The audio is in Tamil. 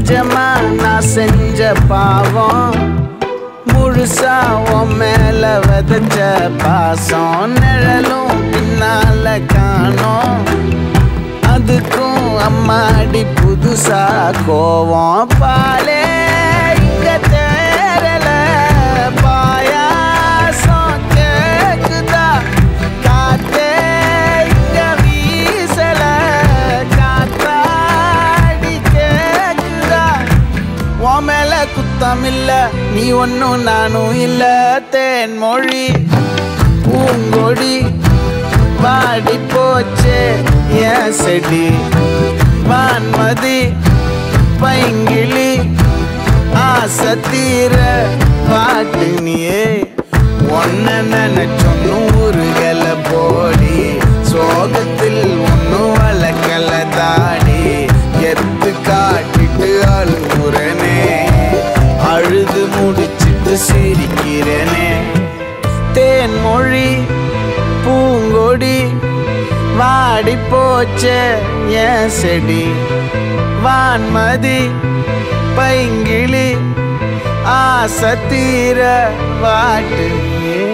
நிஜமா நான் செஞ்ச பாவம் முழுசா உன் மேல விதைச்ச பாசம் நிழலும் பின்னால காணோம் அதுக்கும் அம்மாடி புதுசா கோவம் பாலே இங்க தேரல பாயாசம் கேக்குதா காத்தே இங்க வீசல காத்தாடி கேக்குதா உன் மேல குத்தம் இல்ல நீ ஒன்னும் நானும் இல்ல தேன் மொழி பூங்கொடி வாடி போச்சே என் செடி வான்மதி பைங்கிளி ஆசை தீர பாட்டு நீயே ஒன்ன நினைச்சொன்னு உருகல போடி சோகத்தில் ஒன்னும் வளர்க்கல தாடி எத்து காட்டிட்டு அழுகுறனே அழுது முடிச்சிட்டு சிரிக்கிறனே தேன்மொழி பூங்கொடி வாடி போச்சே என் செடி வான்மதி பைங்கிளி ஆசை தீர வாட்டு